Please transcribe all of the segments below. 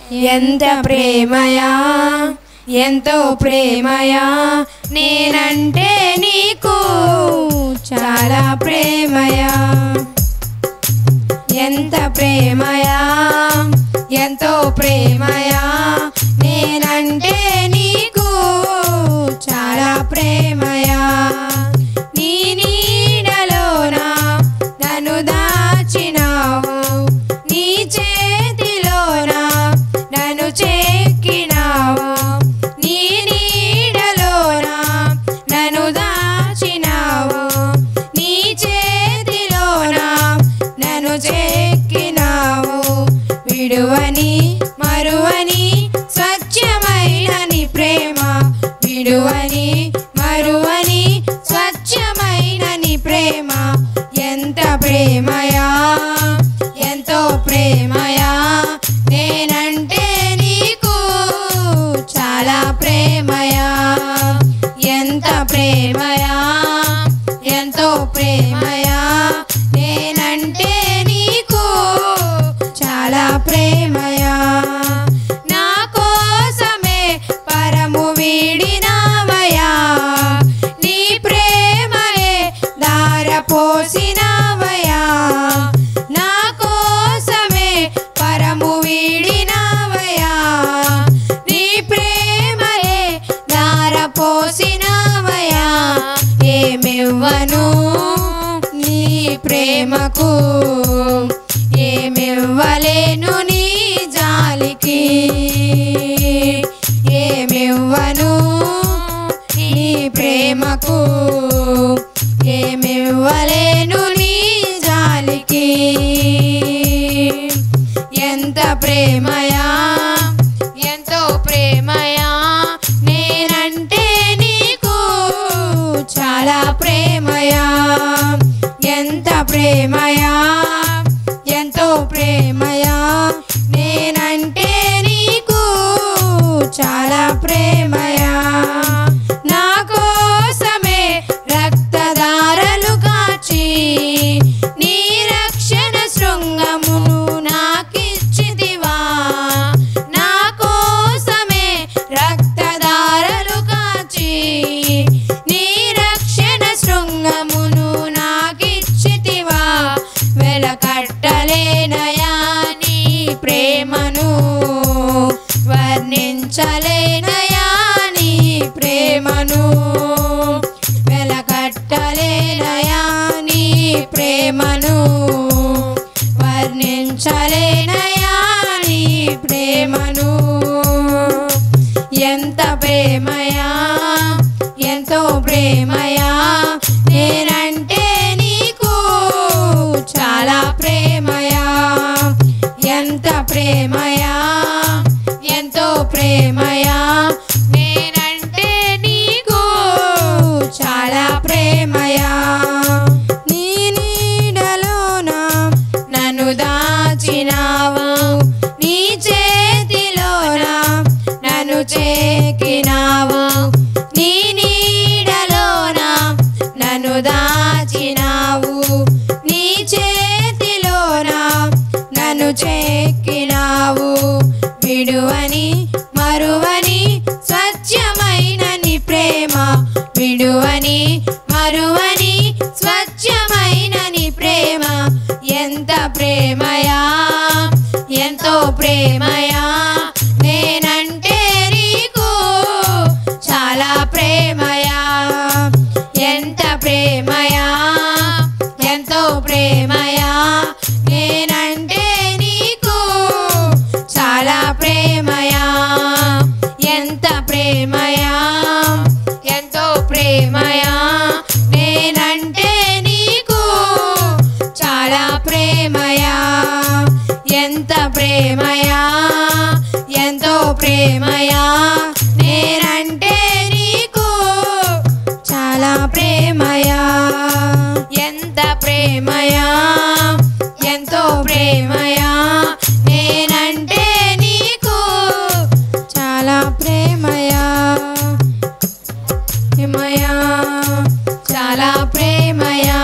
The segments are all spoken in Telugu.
ఎంత ప్రేమయా ఎంతో ప్రేమయా నేనంటే నీకు చాలా ప్రేమయా ఎంత ప్రేమయా ఎంతో ప్రేమయా నేనంటే నీకు చాలా ప్రేమయా నీ నీడలోన నన్ను దాచినావు నీ చేతిలోన నన్ను చెక్కినావు నీ నీడలోన నన్ను దాచినావు నీ చేతిలోన నన్ను చెక్కినావు విడువని మరువని స్వచ్ఛమైన నీ ప్రేమ విడువని మరువని స్వచ్ఛమైన నీ ప్రేమ ఎంత ప్రేమయా ఎంతో ప్రేమయా నేనంటే నీకు చాలా ప్రేమయా ఎంత ప్రేమయా ఎంతో ప్రేమయా నేనంటే నీకు చాలా ప్రేమయా నా కోసమే పరము వీడినావయా నీ ప్రేమయే దార పోసినావయా నా కోసమే పరము వీడినావయా నీ ప్రేమయే దార పోసినావయా ఏమివ్వను నీ ప్రేమకు ఏమివ్వలేను నీ జాలికి ఏమివ్వను నీ ప్రేమకు ఏమివ్వలేను నీ జాలికి ఎంత ప్రేమయా ఎంతో ప్రేమయా నేనంటే నీకు చాలా ప్రేమయా ఎంత ప్రేమయా ఎంతో ప్రేమయా నేనంటే నీకు చాలా ప్రేమయా నా కోసమే రక్తదారలు కాచి నీ రక్షణ శృంగమును నాకిచ్చిదివా నా కోసమే రక్తదారలు కాచి నీ రక్షణ శృంగమును నాకిచ్చితివా వెలకట్టలేనయా నీ ప్రేమను వర్ణించలేనయా నీ ప్రేమను వెలకట్టలేనయా నీ ప్రేమను వర్ణించలేనయా నీ ప్రేమను ఎంత ప్రేమయా ఎంతో ప్రేమయా నేనంటే నీకు చాలా ప్రేమయా ఎంత ప్రేమయా ఎంతో ప్రేమయా నేనంటే నీకు చాలా ప్రేమయా నీ నీడలోన నన్ను దాచినావు నీ చేతిలోన నన్ను చేకినావు నీ నీడలోన నన్ను దాచినావు నీ చేతిలోన నన్ను చెక్కినావు విడువని మరువని స్వచ్ఛమైన నీ ప్రేమ విడువని మరువని స్వచ్ఛమైన నీ ప్రేమ ఎంత ప్రేమయా ఎంతో ప్రేమయా నేనంటే నీకు చాలా ప్రేమయా ఎంత ప్రేమయా ఎంతో ప్రేమయా నేనంటే నీకు చాలా ప్రేమయా ఎంత ప్రేమయా ఎంతో ప్రేమయా నేనంటే నీకు చాలా ప్రేమయా ఎంత ప్రేమయా ఎంతో ప్రేమయా నేనంటే నీకు చాలా ప్రేమయా ఎంత ప్రేమయా ఎంతో ప్రేమయా నేనంటే నీకు చాలా ప్రేమయా ప్రేమయా చాలా ప్రేమయా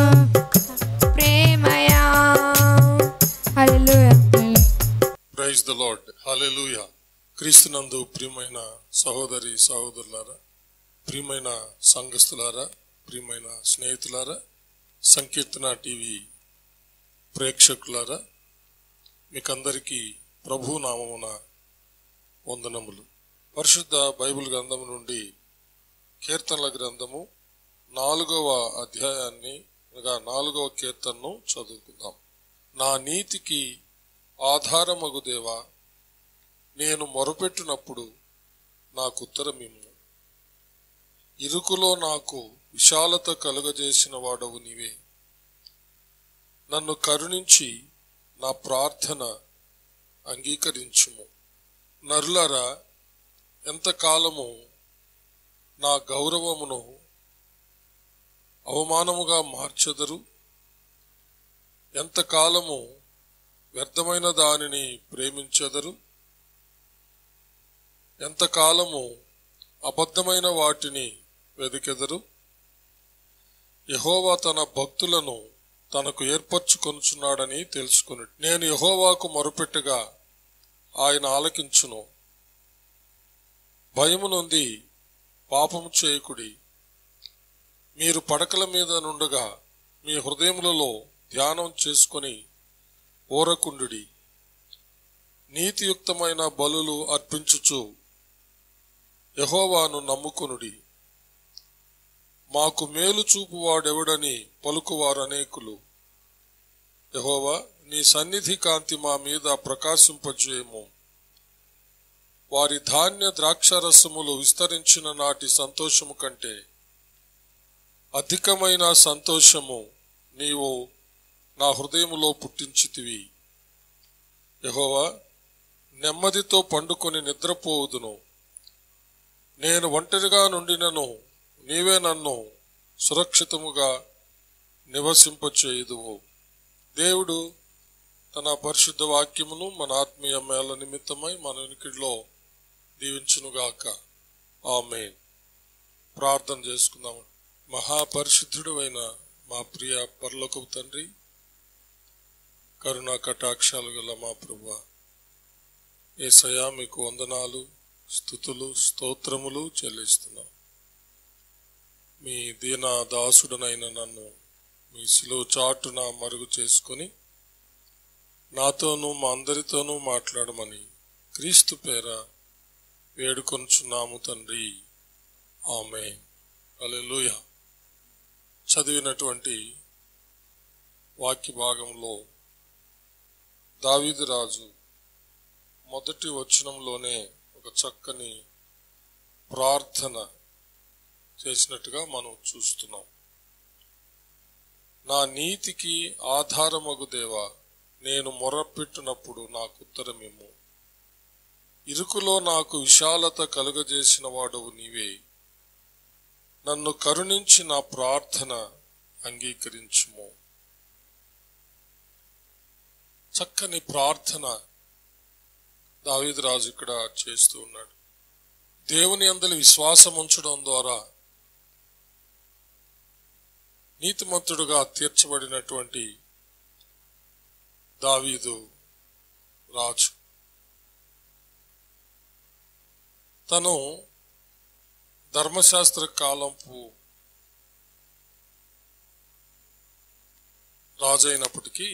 ప్రేమయా hallelujah praise the the Lord hallelujah క్రీస్తునందు ప్రియమైన సహోదరి సహోదరులారా ప్రియమైన సంఘస్థులారా ప్రియమైన స్నేహితులారా సంకీర్తన టీవీ ప్రేక్షకులారా మీకందరికీ ప్రభు నామమున వందనములు పరిశుద్ధ బైబిల్ గ్రంథం నుండి కీర్తనల గ్రంథము నాలుగవ అధ్యాయాన్ని అనగా నాలుగవ కీర్తనను చదువుకుందాం నా నీతికి ఆధారమగు దేవా నేను మొరపెట్టినప్పుడు నాకు ఉత్తరమిమ్ము ఇరుకులో నాకు విశాలత కలుగజేసిన వాడవు నీవే నన్ను కరుణించి నా ప్రార్థన అంగీకరించుము నరులరా ఎంతకాలము నా గౌరవమును అవమానముగా మార్చెదరు ఎంతకాలము వ్యర్థమైన దానిని ప్రేమించెదరు ఎంతకాలము అబద్ధమైన వాటిని వెదికెదరు యహోవా తన భక్తులను తనకు ఏర్పరచుకొనుచున్నాడని తెలుసుకుని నేను యహోవాకు మొరుపెట్టగా ఆయన ఆలకించును భయము నొంది పాపము చేయకుడి మీరు పడకల మీద నుండగా మీ హృదయములలో ధ్యానం చేసుకొని ఓరకుండుడి నీతియుక్తమైన బలులు అర్పించుచు యహోవాను నమ్ముకొనుడి మాకు మేలు చూపువాడెవడని పలుకువారు అనేకులు యహోవా నీ సన్నిధి కాంతి మా మీద ప్రకాశింపజేయము వారి ధాన్య ద్రాక్షరసములు విస్తరించిన నాటి సంతోషము కంటే అధికమైన సంతోషము నీవు నా హృదయములో పుట్టించితివి యహోవా నెమ్మదితో పండుకొని నిద్రపోవుదును నేను ఒంటరిగా నుండినను నీవే నన్ను సురక్షితముగా నివసింపచేయుదువు దేవుడు తన పరిశుద్ధ వాక్యమును మన ఆత్మీయ మేళ నిమిత్తమై మన వెనుకడిలో దీవించునుగాక ఆమె ప్రార్థన చేసుకుందాం మహాపరిశుద్ధుడు అయిన మా ప్రియ పరలోకపు తండ్రి కరుణా కటాక్షాలు గల మా ప్రభు ఏసయా మీకు వందనాలు స్థుతులు స్తోత్రములు చెల్లిస్తున్నాం మీ దీన దాసుడనైన నన్ను మీ శిలువ చాటున మరుగు చేసుకుని నాతోనూ మా అందరితోనూ మాట్లాడమని క్రీస్తు పేర వేడుకొనుచున్నాము తండ్రి ఆమె అలెలుయ చదివినటువంటి వాక్య భాగంలో దావీదు రాజు మొదటి వచనంలోనే ఒక చక్కని ప్రార్థన చేసినట్టుగా మనం చూస్తున్నాం నా నీతికి ఆధారమగు దేవా నేను మొరపెట్టినప్పుడు నాకు ఉత్తరమేమో ఇరుకులో నాకు విశాలత కలుగజేసిన వాడవు నీవే నన్ను కరుణించి నా ప్రార్థన అంగీకరించుము చక్కని ప్రార్థన దావీదురాజు ఇక్కడ చేస్తూ ఉన్నాడు దేవుని అందరి విశ్వాసం ఉంచడం ద్వారా నీతిమంతుడుగా తీర్చబడినటువంటి దావీదు రాజు తను ధర్మశాస్త్ర కాలంపు రాజు అయినప్పటికీ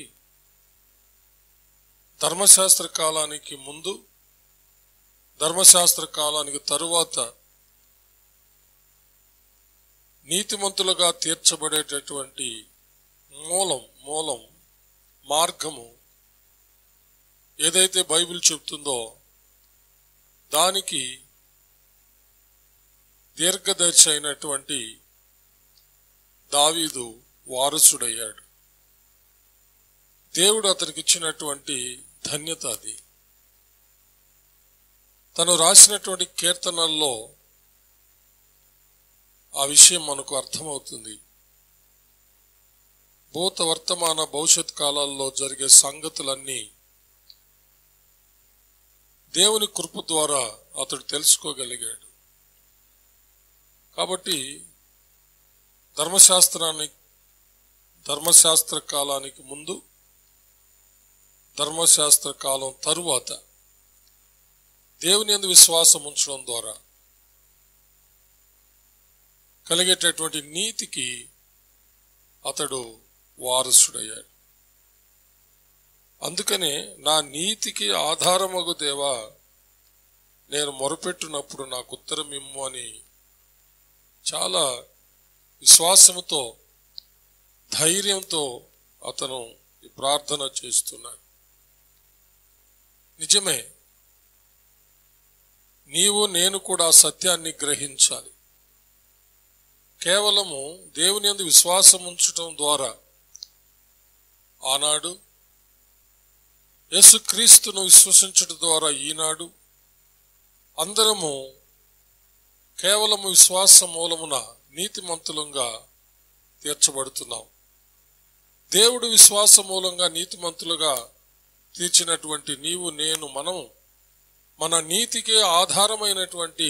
ధర్మశాస్త్ర కాలానికి ముందు ధర్మశాస్త్ర కాలానికి తరువాత నీతిమంతులుగా తీర్చబడేటటువంటి మూలం మూలం మార్గము ఏదైతే బైబిల్ చెప్తుందో దానికి దీర్ఘదర్శి అయినటువంటి దావీదు వారసుడయ్యాడు దేవుడు అతనికి ఇచ్చినటువంటి ధన్యత అది తను రాసినటువంటి కీర్తనల్లో ఆ విషయం మనకు అర్థమవుతుంది భూత వర్తమాన భవిష్యత్ కాలాల్లో జరిగే సంగతులన్నీ దేవుని కృప ద్వారా అతడు తెలుసుకోగలిగాడు కాబట్టి ధర్మశాస్త్రాన్ని ధర్మశాస్త్ర కాలానికి ముందు ధర్మశాస్త్ర కాలం తరువాత దేవుని యందు విశ్వాసం ఉంచడం ద్వారా కలిగేటటువంటి నీతికి అతడు వారసుడయ్యాడు అందుకనే నా నీతికి ఆధారమగు దేవా నేను మొరపెట్టినప్పుడు నాకు ఉత్తరం ఇమ్ము అని చాలా విశ్వాసముతో ధైర్యంతో అతను ఈ ప్రార్థన చేస్తున్నాడు నిజమే నీవు నేను కూడా సత్యాన్ని గ్రహించాలి కేవలము దేవుని యందు విశ్వాసం ఉంచటం ద్వారా ఆనాడు యేసుక్రీస్తును విశ్వసించడం ద్వారా ఈనాడు అందరము కేవలము విశ్వాస మూలమున నీతిమంతులంగా తీర్చబడుతున్నాం దేవుడు విశ్వాస మూలంగా నీతిమంతులుగా తీర్చినటువంటి నీవు నేను మనం మన నీతికే ఆధారమైనటువంటి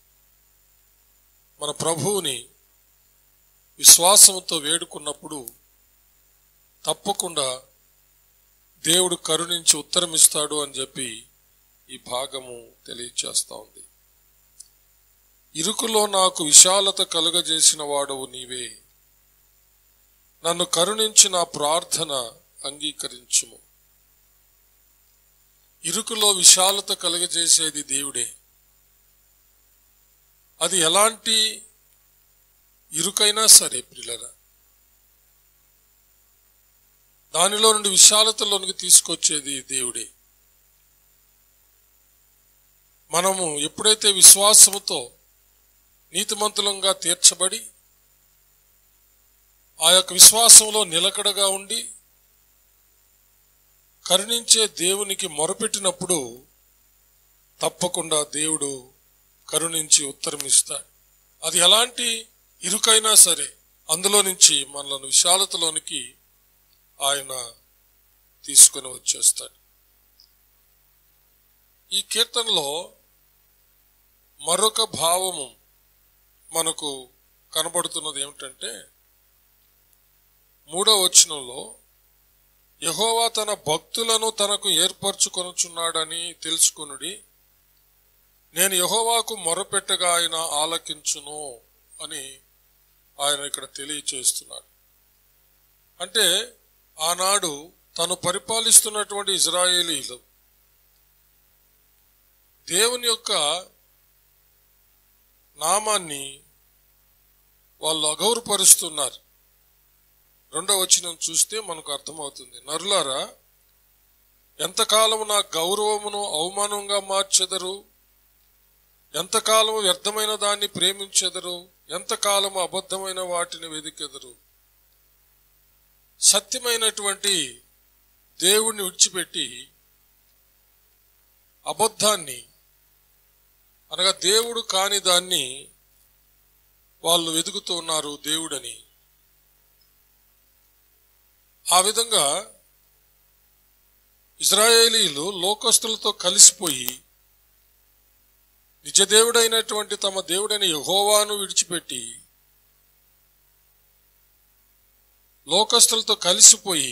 మన ప్రభువుని విశ్వాసంతో వేడుకున్నప్పుడు తప్పకుండా దేవుడు కరుణించి ఉత్తరమిస్తాడు అని చెప్పి ఈ భాగము తెలియచేస్తా ఉంది ఇరుకులో నాకు విశాలత కలుగజేసిన వాడవు నీవే నన్ను కరుణించి నా ప్రార్థన అంగీకరించుము ఇరుకులో విశాలత కలుగజేసేది దేవుడే అది ఎలాంటి ఇరుకైనా సరే పిల్లరా దానిలో నుండి విశాలతలోనికి తీసుకొచ్చేది దేవుడే మనము ఎప్పుడైతే విశ్వాసముతో నీతిమంతులంగా తీర్చబడి ఆ యొక్క విశ్వాసంలో నిలకడగా ఉండి కరుణించే దేవునికి మొరపెట్టినప్పుడు తప్పకుండా దేవుడు కరుణించి ఉత్తరమిస్తాడు అది ఎలాంటి ఇరుకైనా సరే అందులో నుంచి మనలను విశాలతలోనికి ఆయన తీసుకొని వచ్చేస్తాడు ఈ కీర్తనలో మరొక భావము మనకు కనబడుతున్నది ఏమిటంటే మూడో వచనంలో యహోవా తన భక్తులను తనకు ఏర్పరచుకొనుచున్నాడని తెలుసుకొనుడి నేను యహోవాకు మొరపెట్టగా ఆయన ఆలకించును అని ఆయన ఇక్కడ తెలియచేస్తున్నాడు అంటే ఆనాడు తను పరిపాలిస్తున్నటువంటి ఇజ్రాయేలీలు దేవుని యొక్క నామాన్ని వాళ్ళు అగౌరపరుస్తున్నారు రెండవ వచనం చూస్తే మనకు అర్థమవుతుంది నరులారా ఎంతకాలము నా గౌరవమును అవమానంగా మార్చెదరు ఎంతకాలము వ్యర్థమైన దాన్ని ప్రేమించెదరు ఎంతకాలము అబద్ధమైన వాటిని వెదికెదరు సత్యమైనటువంటి దేవుణ్ణి విడిచిపెట్టి అబద్ధాన్ని అనగా దేవుడు కాని దాన్ని వాళ్ళు వెతుకుతూ ఉన్నారు దేవుడని ఆ విధంగా ఇజ్రాయేలీలు లోకస్తులతో కలిసిపోయి నిజదేవుడైనటువంటి తమ దేవుడైన యహోవాను విడిచిపెట్టి లోకస్తులతో కలిసిపోయి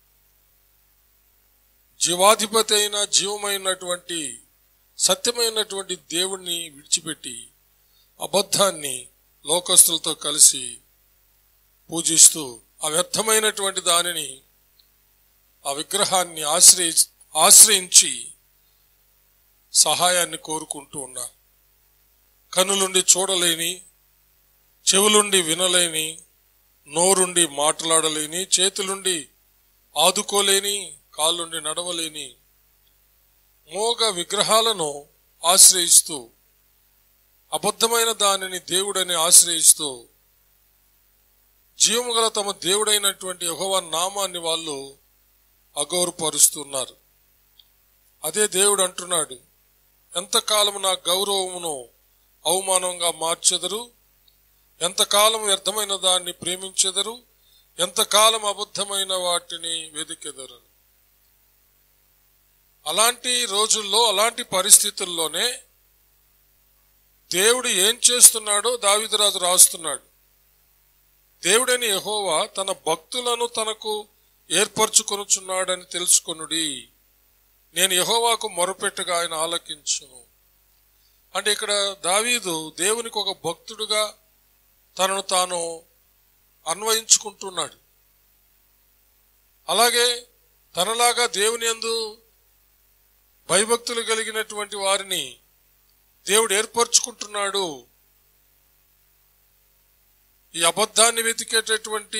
జీవాధిపతి అయిన జీవమైనటువంటి సత్యమైనటువంటి దేవుణ్ణి విడిచిపెట్టి అబద్ధాన్ని లోకస్తులతో కలిసి పూజిస్తూ ఆ వ్యర్థమైనటువంటి దానిని ఆ విగ్రహాన్ని ఆశ్రయి ఆశ్రయించి సహాయాన్ని కోరుకుంటూ ఉన్నారు కనులుండి చూడలేని చెవులుండి వినలేని నోరుండి మాట్లాడలేని చేతులుండి ఆదుకోలేని కాళ్ళుండి నడవలేని మోగ విగ్రహాలను ఆశ్రయిస్తూ అబద్ధమైన దానిని దేవుడని ఆశ్రయిస్తూ జీవము గల తమ దేవుడైనటువంటి యెహోవా నామాన్ని వాళ్ళు అగౌరపరుస్తున్నారు అదే దేవుడు అంటున్నాడు ఎంతకాలము నా గౌరవమును అవమానంగా మార్చెదరు ఎంతకాలం వ్యర్థమైన దాన్ని ప్రేమించెదరు ఎంతకాలం అబద్ధమైన వాటిని వెదికెదరు అలాంటి రోజుల్లో అలాంటి పరిస్థితుల్లోనే దేవుడు ఏం చేస్తున్నాడో దావిదరాజు రాస్తున్నాడు దేవుడైన యెహోవా తన భక్తులను తనకు ఏర్పరచుకొనుచున్నాడని తెలుసుకొనుడి నేను యెహోవాకు మొరపెట్టగా ఆయన ఆలకించును అంటే ఇక్కడ దావీదు దేవునికి ఒక భక్తుడుగా తనను తాను అన్వయించుకుంటున్నాడు అలాగే తనలాగా దేవుని యందు భయభక్తులు కలిగినటువంటి వారిని దేవుడు ఏర్పరచుకుంటున్నాడు ఈ అబద్ధాన్ని వెతికేటటువంటి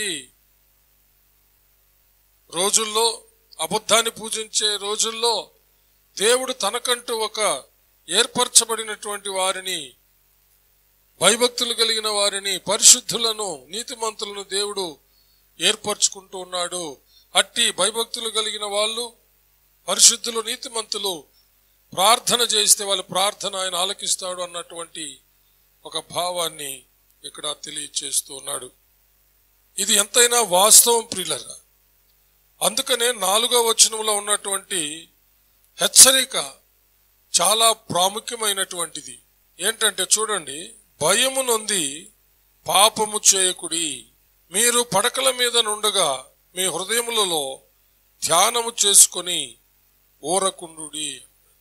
రోజుల్లో అబద్ధాన్ని పూజించే రోజుల్లో దేవుడు తనకంటూ ఒక ఏర్పరచబడినటువంటి వారిని భయభక్తులు కలిగిన వారిని పరిశుద్ధులను నీతిమంతులను దేవుడు ఏర్పరచుకుంటూ ఉన్నాడు అట్టి భయభక్తులు కలిగిన వాళ్ళు పరిశుద్ధులు నీతిమంతులు ప్రార్థన చేస్తే వాళ్ళ ప్రార్థన ఆయన ఆలకిస్తాడు అన్నటువంటి ఒక భావాన్ని ఇక్కడ తెలియచేస్తూ ఉన్నాడు ఇది ఎంతైనా వాస్తవం ప్రియులరా అందుకనే నాలుగో వచనంలో ఉన్నటువంటి హెచ్చరిక చాలా ప్రాముఖ్యమైనటువంటిది ఏంటంటే చూడండి భయము నొంది పాపము చేయకుడి మీరు పడకల మీద నుండగా మీ హృదయములలో ధ్యానము చేసుకొని ఊరకుండుడి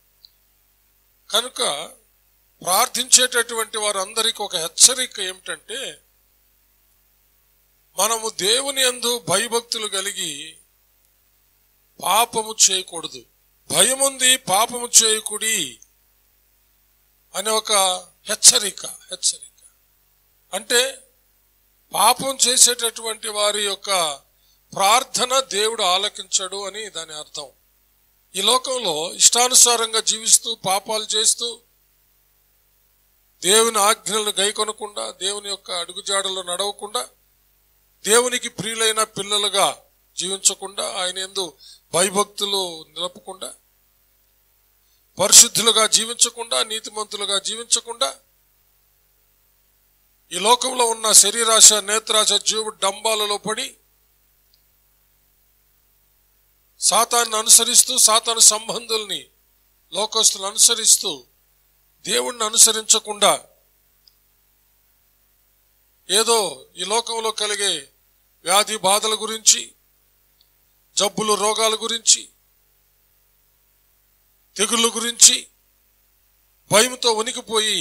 కనుక ప్రార్థించేటటువంటి వారందరికీ ఒక హెచ్చరిక ఏమిటంటే మనము దేవుని యందు భయభక్తులు కలిగి పాపము చేయకూడదు భయముంది పాపము చేయకుడి అనే ఒక హెచ్చరిక హెచ్చరిక అంటే పాపం చేసేటటువంటి వారి యొక్క ప్రార్థన దేవుడు ఆలకించడు అని దాని అర్థం ఈ లోకంలో ఇష్టానుసారంగా జీవిస్తూ పాపాలు చేస్తూ దేవుని ఆజ్ఞలను గైకొనకుండా దేవుని యొక్క అడుగుజాడలో నడవకుండా దేవునికి ప్రియులైన పిల్లలుగా జీవించకుండా ఆయన ఎందు భయభక్తులు నిలపకుండా పరిశుద్ధులుగా జీవించకుండా నీతిమంతులుగా జీవించకుండా ఈ లోకంలో ఉన్న శరీరాశ నేత్రాశ జీవుడు డంబాలలో పడి సాతాన్ని అనుసరిస్తూ సాతాను సంబంధుల్ని లోకస్తులు అనుసరిస్తూ దేవుణ్ణి అనుసరించకుండా ఏదో ఈ లోకంలో కలిగే వ్యాధి బాధల గురించి జబ్బులు రోగాల గురించి తెగుళ్ళ గురించి భయంతో వణికిపోయి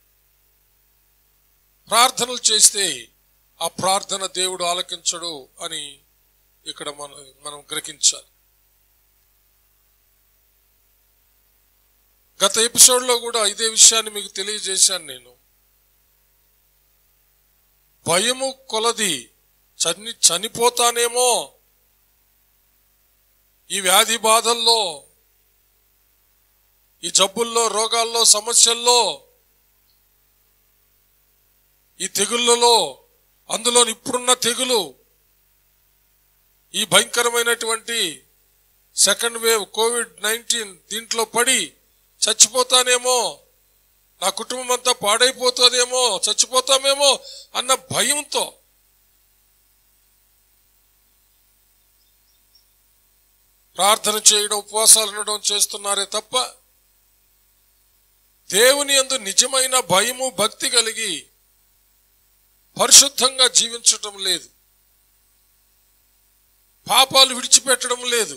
ప్రార్థనలు చేస్తే ఆ ప్రార్థన దేవుడు ఆలకించడు అని ఇక్కడ మనం మనం గ్రహించాలి గత ఎపిసోడ్లో కూడా ఇదే విషయాన్ని మీకు తెలియజేశాను నేను భయము కొలది చని చనిపోతానేమో ఈ వ్యాధి బాధల్లో ఈ జబ్బుల్లో రోగాల్లో సమస్యల్లో ఈ తెగుళ్ళలో అందులో ఇప్పుడున్న తెగులు ఈ భయంకరమైనటువంటి సెకండ్ వేవ్ కోవిడ్ నైన్టీన్ దీంట్లో పడి చచ్చిపోతానేమో నా కుటుంబం అంతా పాడైపోతుందేమో చచ్చిపోతామేమో అన్న భయంతో ప్రార్థన చేయడం ఉపవాసాలు ఉండడం చేస్తున్నారే తప్ప దేవుని యందు నిజమైన భయము భక్తి కలిగి పరిశుద్ధంగా జీవించటం లేదు పాపాలు విడిచిపెట్టడం లేదు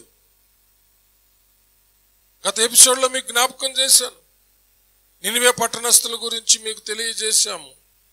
గత ఎపిసోడ్లో మీకు జ్ఞాపకం చేశాను నినివే పట్టణస్థుల గురించి మీకు తెలియజేశాము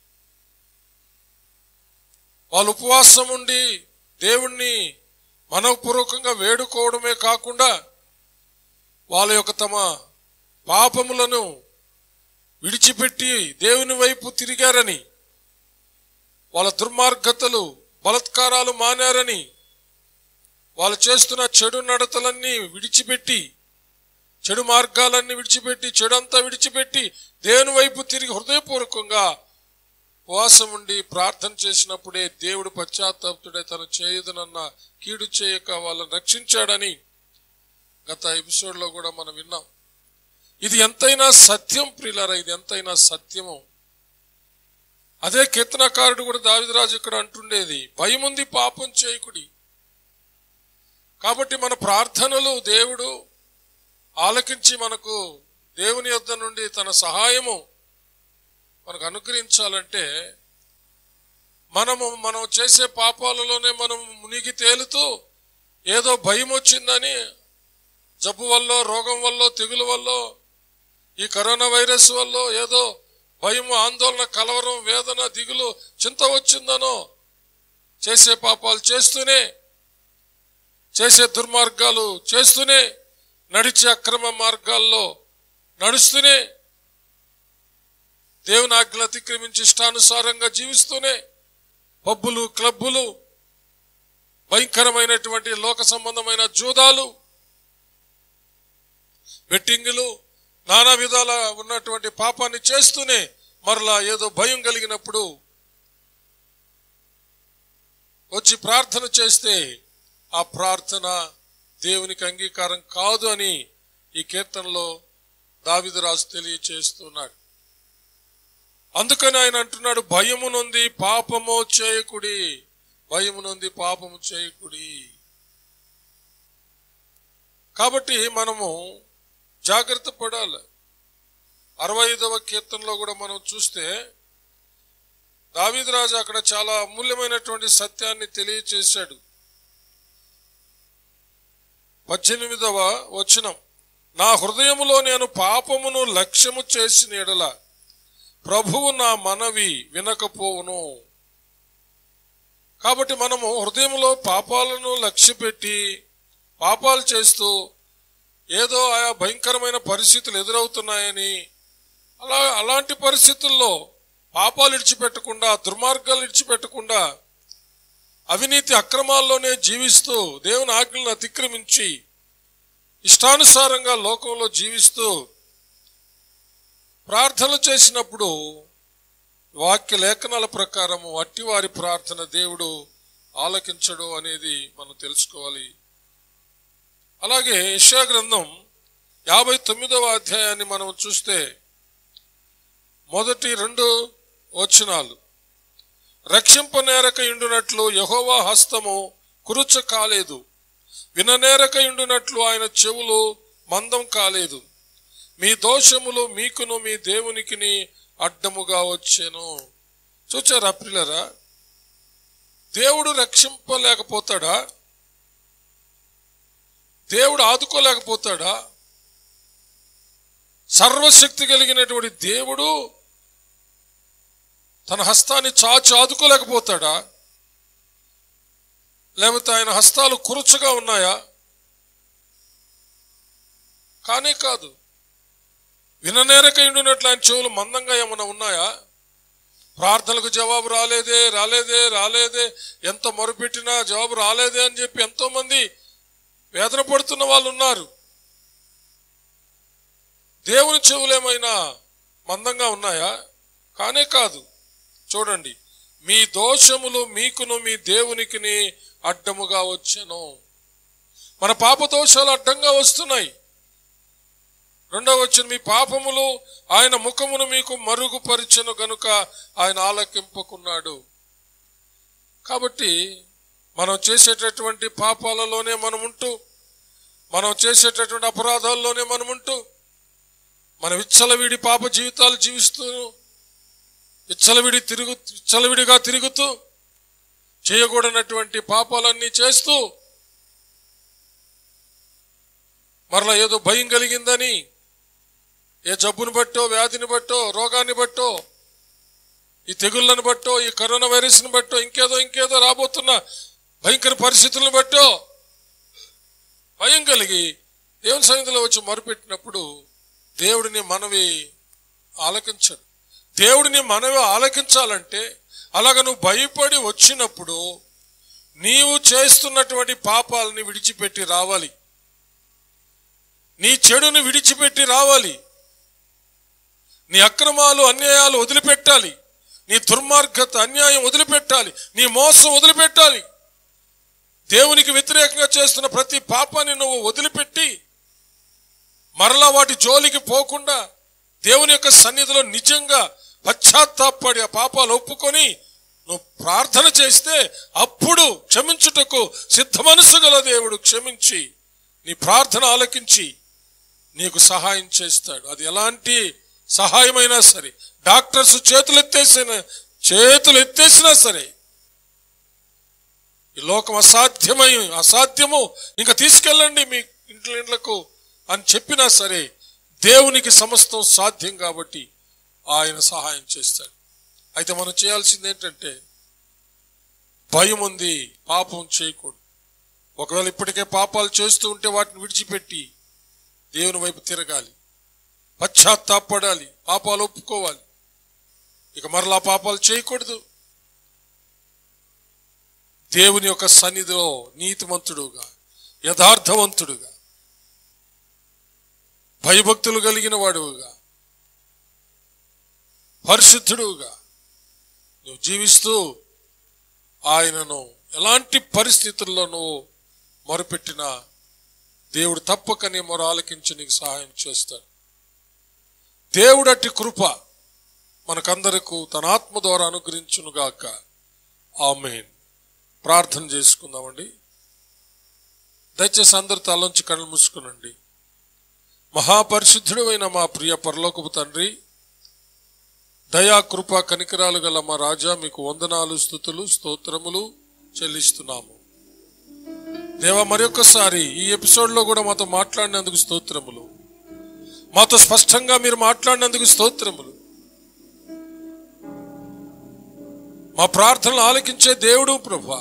వాళ్ళు ఉపవాసం ఉండి దేవుణ్ణి మనఃపూర్వకంగా వేడుకోవడమే కాకుండా వాళ్ళ యొక్క తమ పాపములను విడిచిపెట్టి దేవుని వైపు తిరిగారని వాళ్ళ దుర్మార్గతలు బలత్కారాలు మానారని వాళ్ళు చేస్తున్న చెడు నడతలన్నీ విడిచిపెట్టి చెడు మార్గాలన్నీ విడిచిపెట్టి చెడంతా విడిచిపెట్టి దేవుని వైపు తిరిగి హృదయపూర్వకంగా ఉపవాసం ఉండి ప్రార్థన చేసినప్పుడే దేవుడు పశ్చాత్తాపుడే తను చేయదునన్న కీడు చేయక వాళ్ళని రక్షించాడని గత ఎపిసోడ్ లో కూడా మనం విన్నాం ఇది ఎంతైనా సత్యం ప్రియులారా ఇది ఎంతైనా సత్యము అదే కీర్తనకారుడు కూడా దావిదరాజు ఇక్కడ అంటుండేది భయముంది పాపం చేయకుడి కాబట్టి మన ప్రార్థనలు దేవుడు ఆలకించి మనకు దేవుని యొద్ద నుండి తన సహాయము మనకు అనుగ్రహించాలంటే మనము మనం చేసే పాపాలలోనే మనం మునిగి తేలుతూ ఏదో భయం వచ్చిందని జబ్బు వల్ల రోగం వల్ల తెగులు వల్ల ఈ కరోనా వైరస్ వల్ల ఏదో భయం ఆందోళన కలవరం వేదన దిగులు చింత వచ్చిందనో చేసే పాపాలు చేస్తూనే చేసే దుర్మార్గాలు చేస్తూనే నడిచే అక్రమ మార్గాల్లో నడుస్తూనే దేవుని ఆజ్ఞలు అతిక్రమించి ఇష్టానుసారంగా జీవిస్తూనే పబ్బులు క్లబ్బులు భయంకరమైనటువంటి లోక సంబంధమైన జూదాలు బెట్టింగులు నానా విధాల ఉన్నటువంటి పాపాన్ని చేస్తూనే మరలా ఏదో భయం కలిగినప్పుడు వచ్చి ప్రార్థన చేస్తే ఆ ప్రార్థన దేవునికి అంగీకారం కాదు అని ఈ కీర్తనలో దావిదరాజు తెలియచేస్తున్నాడు అందుకని ఆయన అంటున్నాడు భయము నొంది పాపము చేయకుడి భయము నొంది పాపము చేయకుడి కాబట్టి మనము జాగ్రత్త పడాలి అరవై ఐదవ కీర్తనలో కూడా మనం చూస్తే దావీదరాజు అక్కడ చాలా అమూల్యమైనటువంటి సత్యాన్ని తెలియచేశాడు పద్దెనిమిదవ వచనం నా హృదయములో నేను పాపమును లక్ష్యము చేసిన ఎడల ప్రభువు నా మనవి వినకపోవును కాబట్టి మనము హృదయంలో పాపాలను లక్ష్యపెట్టి పాపాలు చేస్తూ ఏదో ఆయా భయంకరమైన పరిస్థితులు ఎదురవుతున్నాయని అలా అలాంటి పరిస్థితుల్లో పాపాలు ఇడిచిపెట్టకుండా దుర్మార్గాలు ఇడిచిపెట్టకుండా అవినీతి అక్రమాల్లోనే జీవిస్తూ దేవుని ఆజ్ఞలను అతిక్రమించి ఇష్టానుసారంగా లోకంలో జీవిస్తూ ప్రార్థన చేసినప్పుడు వాక్య లేఖనాల ప్రకారము అట్టివారి ప్రార్థన దేవుడు ఆలకించడు అనేది మనం తెలుసుకోవాలి అలాగే యెషయా గ్రంథం యాభై తొమ్మిదవ అధ్యాయాన్ని మనం చూస్తే మొదటి రెండు వచనాలు రక్షింపనేరక ఇండునట్లు యహోవా హస్తము కురుచ కాలేదు విననేరక ఇండునట్లు ఆయన చెవులు మందం కాలేదు మీ దోషములు మీకును మీ దేవునికిని అడ్డముగా వచ్చాను చూచారా ప్రియులరా దేవుడు రక్షింపలేకపోతాడా దేవుడు ఆదుకోలేకపోతాడా సర్వశక్తి కలిగినటువంటి దేవుడు తన హస్తాన్ని చాచి ఆదుకోలేకపోతాడా లేకపోతే ఆయన హస్తాలు కురుచుగా ఉన్నాయా కానే కాదు విననేరక ఇండునట్లు ఆయన చెవులు మందంగా ఏమైనా ఉన్నాయా ప్రార్థనలకు జవాబు రాలేదే రాలేదే రాలేదే ఎంత మొరుపెట్టినా జవాబు రాలేదే అని చెప్పి ఎంతో మంది వేదన పడుతున్న వాళ్ళు ఉన్నారు దేవుని చెవులేమైనా మందంగా ఉన్నాయా కానే కాదు చూడండి మీ దోషములు మీకును మీ దేవునికిని అడ్డముగా వచ్చెను మన పాప దోషాలు అడ్డంగా వస్తున్నాయి రెండవ వచ్చిన మీ పాపములు ఆయన ముఖమును మీకు మరుగుపరిచెను గనుక ఆయన ఆలకింపకున్నాడు కాబట్టి మనం చేసేటటువంటి పాపాలలోనే మనం ఉంటూ మనం చేసేటటువంటి అపరాధాల్లోనే మనం ఉంటూ మన విచ్చలవిడి పాప జీవితాలు జీవిస్తూ విచ్చలవిడి తిరుగు విచ్చలవిడిగా తిరుగుతూ చేయకూడనటువంటి పాపాలన్నీ చేస్తూ మరలా ఏదో భయం కలిగిందని ఏ జబ్బును బట్టో వ్యాధిని బట్టో రోగాన్ని బట్టో ఈ తెగుళ్ళను బట్టో ఈ కరోనా వైరస్ని బట్టో ఇంకేదో ఇంకేదో రాబోతున్న భయంకర పరిస్థితులను బట్టో భయం కలిగి దేవుని సన్నిధిలో వచ్చి మొరుపెట్టినప్పుడు దేవుడిని మనవి ఆలకించడు దేవుడిని మనవి ఆలకించాలంటే అలాగ నువ్వు భయపడి వచ్చినప్పుడు నీవు చేస్తున్నటువంటి పాపాలని విడిచిపెట్టి రావాలి నీ చెడుని విడిచిపెట్టి రావాలి నీ అక్రమాలు అన్యాయాలు వదిలిపెట్టాలి నీ దుర్మార్గత అన్యాయం వదిలిపెట్టాలి నీ మోసం వదిలిపెట్టాలి దేవునికి వ్యతిరేకంగా చేస్తున్న ప్రతి పాపాన్ని నువ్వు వదిలిపెట్టి మరలా వాటి జోలికి పోకుండా దేవుని యొక్క సన్నిధిలో నిజంగా పశ్చాత్తాపడి ఆ పాపాలు ఒప్పుకొని నువ్వు ప్రార్థన చేస్తే అప్పుడు క్షమించుటకు సిద్ధ మనసు గల దేవుడు క్షమించి నీ ప్రార్థన ఆలకించి నీకు సహాయం చేస్తాడు అది ఎలాంటి సహాయమైనా సరే డాక్టర్స్ చేతులు ఎత్తేసిన చేతులు ఎత్తేసినా సరే ఈ లోకం అసాధ్యమై అసాధ్యము ఇంకా తీసుకెళ్ళండి మీ ఇంట్లో ఇండ్లకు అని చెప్పినా సరే దేవునికి సమస్తం సాధ్యం కాబట్టి ఆయన సహాయం చేస్తాడు అయితే మనం చేయాల్సింది ఏంటంటే భయం ఉంది పాపం చేయకూడదు ఒకవేళ ఇప్పటికే పాపాలు చేస్తూ ఉంటే వాటిని విడిచిపెట్టి దేవుని వైపు తిరగాలి పశ్చాత్తాపడాలి పాపాలు ఒప్పుకోవాలి ఇక మరలా పాపాలు చేయకూడదు దేవుని యొక్క సన్నిధిలో నీతిమంతుడుగా యథార్థవంతుడుగా భయభక్తులు కలిగిన వాడుగా పరిశుద్ధుడుగా నువ్వు జీవిస్తూ ఆయనను ఎలాంటి పరిస్థితుల్లో నువ్వు మొరపెట్టినా దేవుడు తప్పక నీ మొర ఆలకించి నీకు సహాయం చేస్తాడు దేవుడట్టి కృప మనకందరకు తన ఆత్మ ద్వారా అనుగ్రహించునుగాక ఆమెన్ ప్రార్థన చేసుకుందామండి దయచేసి అందరు తలంచి కళ్ళు మూసుకునండి మహాపరిశుద్ధుడు అయిన మా ప్రియ పరలోకపు తండ్రి దయా కృప కనికరాలు గల మా రాజా మీకు వందనాలు స్థుతులు స్తోత్రములు చెల్లిస్తున్నాము దేవ మరొకసారి ఈ ఎపిసోడ్లో కూడా మాతో మాట్లాడినందుకు స్తోత్రములు మాతో స్పష్టంగా మీరు మాట్లాడినందుకు స్తోత్రములు మా ప్రార్థనలు ఆలకించే దేవుడు ప్రభా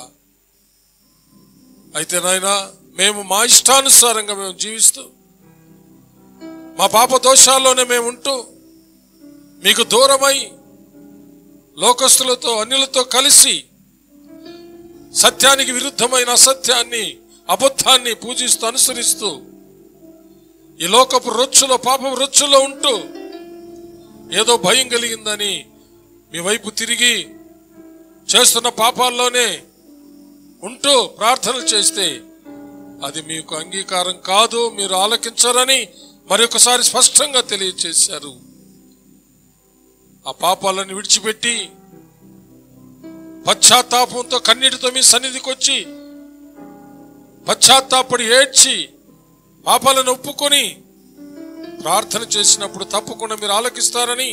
అయితే నాయన మేము మా ఇష్టానుసారంగా మేము జీవిస్తూ మా పాప దోషాల్లోనే మేము ఉంటూ మీకు దూరమై లోకస్తులతో అన్యులతో కలిసి సత్యానికి విరుద్ధమైన అసత్యాన్ని అబద్ధాన్ని పూజిస్తూ అనుసరిస్తూ ఈ లోకపు రొచ్చులో పాపపు రొచ్చులో ఉంటూ ఏదో భయం కలిగిందని మీ వైపు తిరిగి చేస్తున్న పాపాల్లోనే ఉంటూ ప్రార్థనలు చేస్తే అది మీకు అంగీకారం కాదు మీరు ఆలకించరని మరొకసారి స్పష్టంగా తెలియచేశారు ఆ పాపాలను విడిచిపెట్టి పశ్చాత్తాపంతో కన్నీటితో మీ సన్నిధికి వచ్చి పశ్చాత్తాపడి ఏడ్చి పాపాలను ఒప్పుకొని ప్రార్థన చేసినప్పుడు తప్పకుండా మీరు ఆలకిస్తారని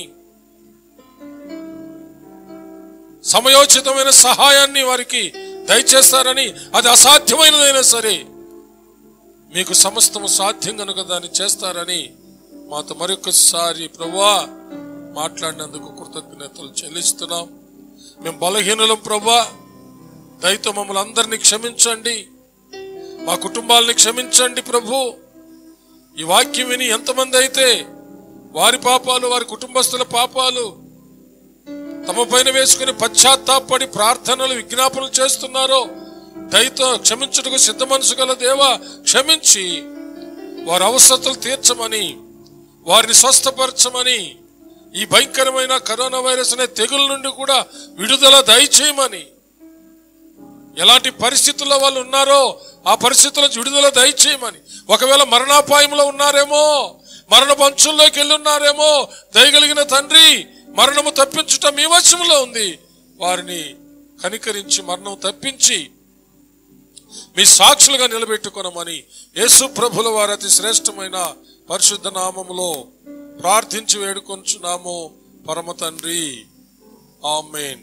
సమయోచితమైన సహాయాన్ని వారికి దయచేస్తారని అది అసాధ్యమైనదైనా సరే మీకు సమస్తము సాధ్యం కనుక దాన్ని చేస్తారని మాతో మరొకసారి ప్రభా మాట్లాడినందుకు కృతజ్ఞతలు చెల్లిస్తున్నాం మేము బలహీనులం ప్రభా దయతో మమ్మల్ని అందరినీ క్షమించండి మా కుటుంబాలని క్షమించండి ప్రభు ఈ వాక్యం విని ఎంతమంది అయితే వారి పాపాలు వారి కుటుంబస్తుల పాపాలు తమ పైన వేసుకుని పశ్చాత్తాపడి ప్రార్థనలు విజ్ఞాపనలు చేస్తున్నారో దయతో క్షమించుటకు సిద్ధ మనసు గల దేవా క్షమించి వారి అవసరతలు తీర్చమని వారిని స్వస్థపరచమని ఈ భయంకరమైన కరోనా వైరస్ అనే తెగుల నుండి కూడా విడుదల దయచేయమని ఎలాంటి పరిస్థితుల్లో వాళ్ళు ఉన్నారో ఆ పరిస్థితుల నుంచి విడుదల దయచేయమని ఒకవేళ మరణాపాయంలో ఉన్నారేమో మరణ పంచుల్లోకి వెళ్ళి ఉన్నారేమో దయగలిగిన తండ్రి మరణము తప్పించుట మీ వశంలో ఉంది వారిని కనికరించి మరణం తప్పించి మీ సాక్షులుగా నిలబెట్టుకొనమని యేసు ప్రభుల వారి అతి శ్రేష్టమైన పరిశుద్ధ నామములో ప్రార్థించి వేడుకొంచున్నాము పరమ తండ్రి ఆమెన్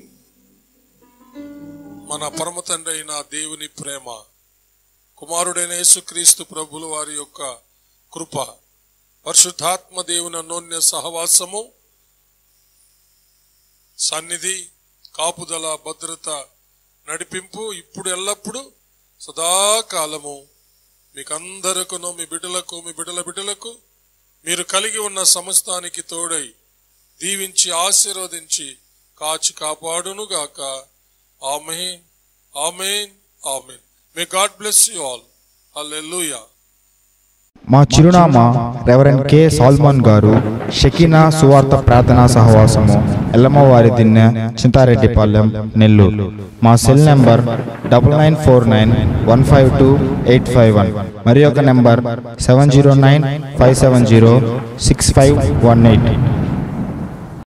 మన పరమ తండ్రి అయిన దేవుని ప్రేమ కుమారుడైన యేసుక్రీస్తు ప్రభుల వారి యొక్క కృప పరిశుద్ధాత్మ దేవుని అన్నోన్య సహవాసము సన్నిధి కాపుదల భద్రత నడిపింపు ఇప్పుడు ఎల్లప్పుడూ సదాకాలము మీకందరకును మీ బిడ్డలకు మీ బిడ్డల బిడ్డలకు మీరు కలిగి ఉన్న సమస్తానికి తోడై దీవించి ఆశీర్వదించి కాచి కాపాడును గాక amen amen amen may God bless you all hallelujah మా చిరునామా రెవరెండ్ కె సాల్మన్ గారు షకీనా సువార్త ప్రార్థనా సహవాసము ఎల్లమ్మవారి దిన్నె చింతారెడ్డిపాలెం నెల్లూరు మా cell number double nine four nine one five two eight five one మరి ఒక number seven zero nine five seven zero six five one eight